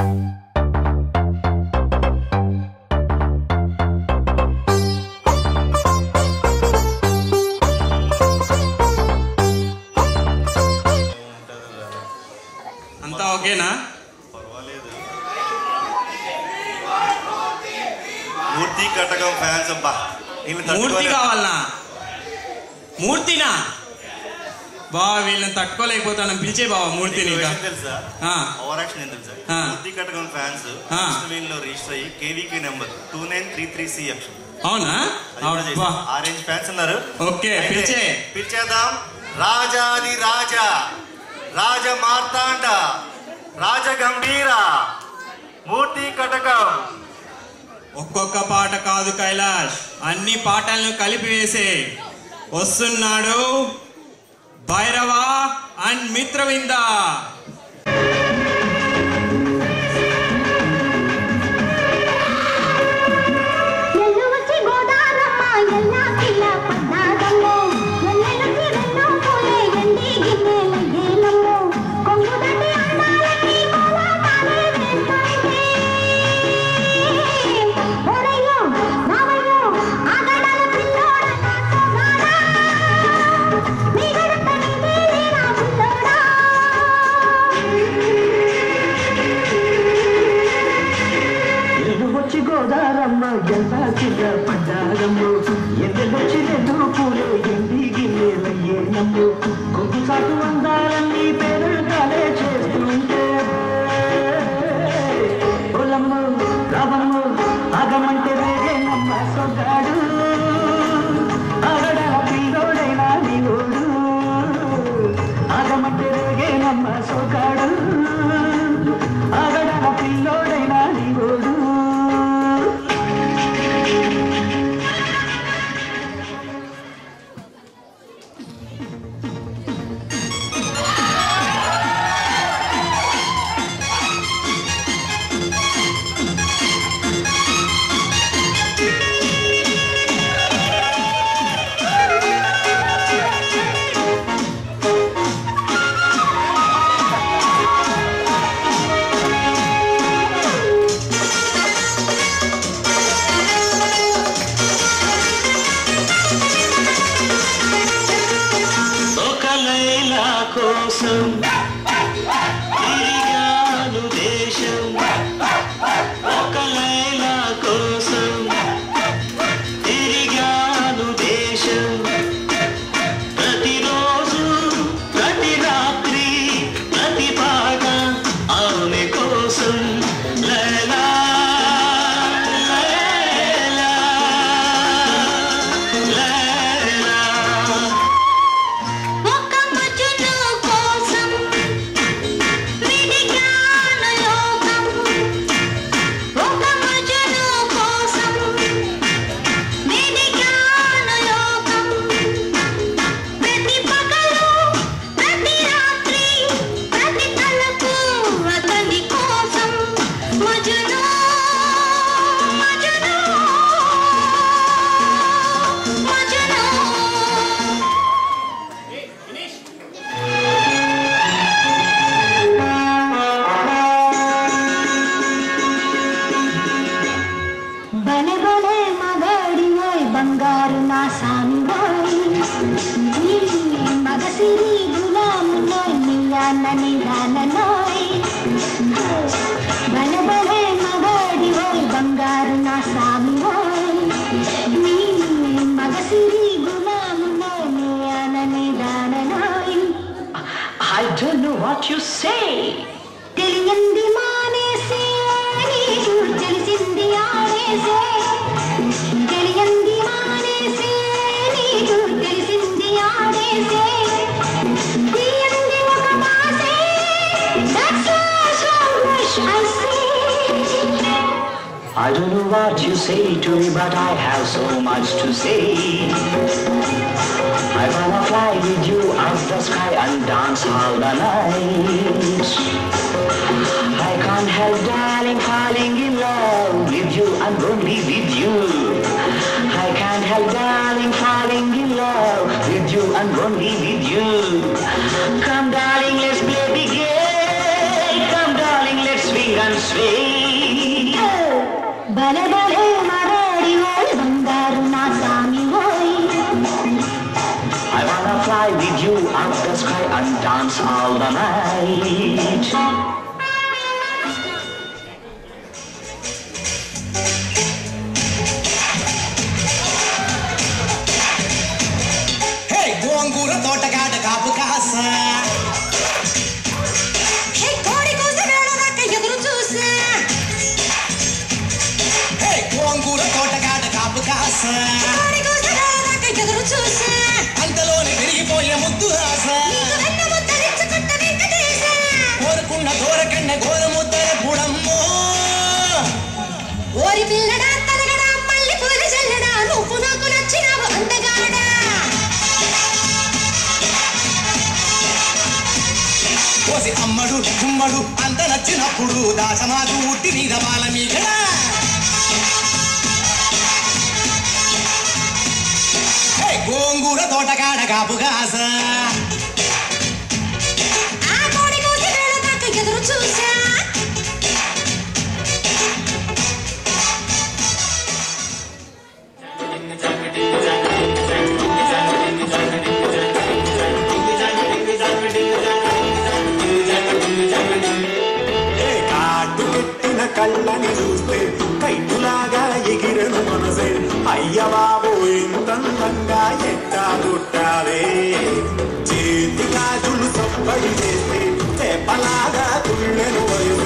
అంతా ఓకేనా పర్వాలేదు మూర్తి కటకం ఫ్యాన్స్ అబ్బా ఈమె మూర్తి తట్టుకోలే- కావాలనా మూర్తినా బావా వీళ్ళని తట్టుకోలేకపోతాను పిలిచే బావా మూర్తిని నీకు ఇంకా విషయం తెలుసా ఆ, ఓవర్ యాక్షన్ ఏం తెలుసా ఆ. మూర్తి కటకం ఫ్యాన్స్ ఆ. లో రిజిస్టర్ అయ్యి KVK number two nine three three CF అవునా అబ్బా ఆ రేంజ్ ఫ్యాన్స్ ఉన్నారు ఓకే అయితే పిలిచే పిలిచేద్దాం రాజాది రాజా రాజ మార్తాండ రాజ గంభీర మూర్తి కటకం ఒక్కొక్క పాట కాదు కైలాష్ అన్ని పాటలను కలిపి వేసే వస్తున్నాడు భైరవ అండ్ మిత్రవింద ఎల్లువచ్చి గోదారమ్మ ఎల్లా కిల్ల పద్నాగమ్మ ఎల్లెలుకి రెన్నో పూలే ఎండి గిన్నెల ఏలమ్మ కొంగు దటి అందాలకి కోలాటాలే వేస్తాయితే ఓరయ్యో రావయ్యో ఆగడాల పిల్లోడ నా సోగాడా నీ గడప నీదే లేరా పిల్లోడా ఎలుగొచ్చి గోదారమ్మ ఎంత చిన్న పడ్డారమ్ము ఎల్లెలొచ్చి రెండు పూలే ఎండి గిన్నెల ఏనమ్ము కొంగు సాటు అందాలన్నీ పేరుగాలే చేస్తుంటే పొలమ్ము రావమ్ము ఆగమంటే రేగేనమ్మ సొగాడు ఆగడ పిల్లోడైనా నీవోడు ఆగమంటే రేగేనమ్మ సొగాడు ఆగడ పిల్లోడైనా నీవోడు ఒక లైలా కోసం తిరిగాను దేశం ఒక లైలా కోసం తిరిగాను దేశం ప్రతిరోజు ప్రతి రాత్రి ప్రతి పాట ఆమె కోసం లైలా లైలా లైలా ఒక మజును కోసం విడిగాను లోకం ఒక మజును కోసం విడిగాను లోకం ప్రతి పగలు ప్రతి రాత్రి ప్రతి తలకు అతని కోసం మజును మజును మజును బలే బలే మగాడివోయ్ బంగారు నా సామివోయ్ నీ మగసిరి గులామునోయ్ నీయాన్న నిదాననోయ్ బలే బలే మగాడివోయ్ బంగారు నా సామివోయ్ నీ మగసిరి గులామునోయ్ నీయాన్న నిదాననోయ్ I don't know what you say. తెలియంది మానేసే నీకు తెలిసింది ఆడేసే తెలియంది మానేసే నీకు తెలిసింది ఆడేసే తీయంది ఒక మాసే That's so much I see I don't know what you say to me, but I have so much to say. I wanna fly with you up the sky and dance all the night. I can't help, darling, falling in love with you and only with you. I can't help, darling, falling in love with you and only with you. Come, darling, let's play the game. Come, darling, let's swing and sweet. బలే బలే మరాడి ఓయ్ బంగారు నా సామి ఓయ్ I wanna fly with you up the sky and dance all the night. హే గోంగూర తోటగాడ కాపు కాస హే కోడి కూస వేళదాకా ఎదురు చూసా హే గోంగూర తోటగాడ కాపు కాస కోడి కూస వేళదాకా ఎదురు చూసా అంతలోనే విరిగిపోయే ముద్దు ఆశ నీకు వెన్న ముద్దలించుకుంట వెంకటేశ కోరుకున్న దూరకన్న గోర ముద్దర గుడమ్మో ఓరి పిల్లడా తలగడా మళ్ళీ పూల చల్లడా నువ్వు నాకు నచ్చినావు అందగాడా కోసి అమ్మడు గుమ్మడు అంత నచ్చినప్పుడు దాసమాకు ఉట్టి మీద బాల మీగడ హే గోంగూర తోటగాడ కాపు కాస ఆ కోడి కూస వేళదాకా ఎదురు చూసా ఏ కాటు పెట్టిన కళ్ళని చూస్తే కైపులాగా ఎగిరను మనసే అయ్య బాబు ఇంతందంగా ఎట్టా దుట్టావే చేతి గాజులు సప్పడి చేస్తే చేపలాగా తుళ్ళెను వయసు